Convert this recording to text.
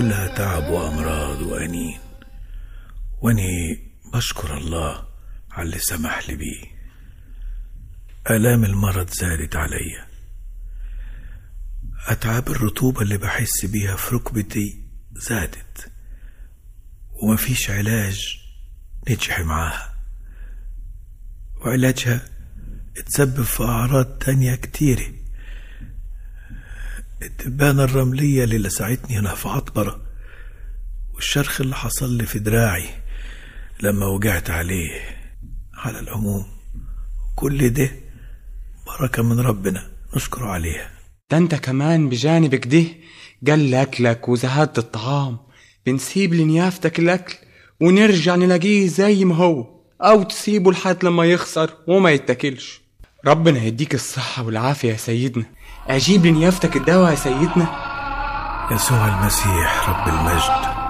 كلها تعب وأمراض وأنين وأني بشكر الله على اللي سمح لي بيه آلام المرض زادت عليا أتعاب الرطوبة اللي بحس بيها في ركبتي زادت ومفيش علاج نجح معاها وعلاجها اتسبب في أعراض تانية كتيرة الدبانة الرملية اللي لسعتني هنا في عطبرة والشرخ اللي حصل لي في دراعي لما وقعت عليه على العموم كل ده بركة من ربنا نشكره عليها ده انت كمان بجانب كده قل اكلك وزهدت الطعام بنسيب لنيافتك الاكل ونرجع نلاقيه زي ما هو او تسيبه لحد لما يخسر وما يتاكلش ربنا يديك الصحة والعافية يا سيدنا أجيب لنيافتك الدواء يا سيدنا يسوع المسيح رب المجد